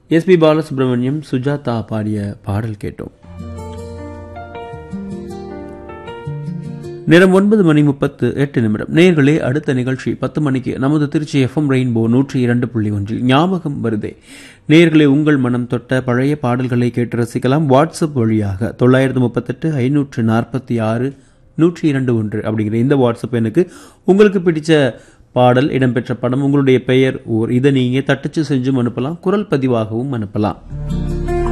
SP Balasubramaniam Sujatha பாடிய பாடல் கேட்டோம் நேரம் ஒன்பது மணி முப்பத்து எட்டு நிமிடம் நேர்களே அடுத்த நிகழ்ச்சி பத்து மணிக்கு நமது திருச்சி எஃப்எம் ரெயின்போ நூற்றி இரண்டு புள்ளி ஒன்றில் ஞாபகம் வருதே நேர்களே உங்கள் மனம் தொட்ட பழைய பாடல்களை கேட்டு ரசிக்கலாம் வாட்ஸ்அப் வழியாக தொள்ளாயிரத்து முப்பத்தெட்டு ஐநூற்று நாற்பத்தி ஆறு நூற்றி இரண்டு ஒன்று அப்படிங்கிற இந்த வாட்ஸ்அப் எனக்கு உங்களுக்கு பிடிச்ச பாடல் இடம்பெற்ற படம் உங்களுடைய பெயர் ஊர் இதை நீங்கள் தட்டச்சு செஞ்சும் அனுப்பலாம் குரல் பதிவாகவும் அனுப்பலாம்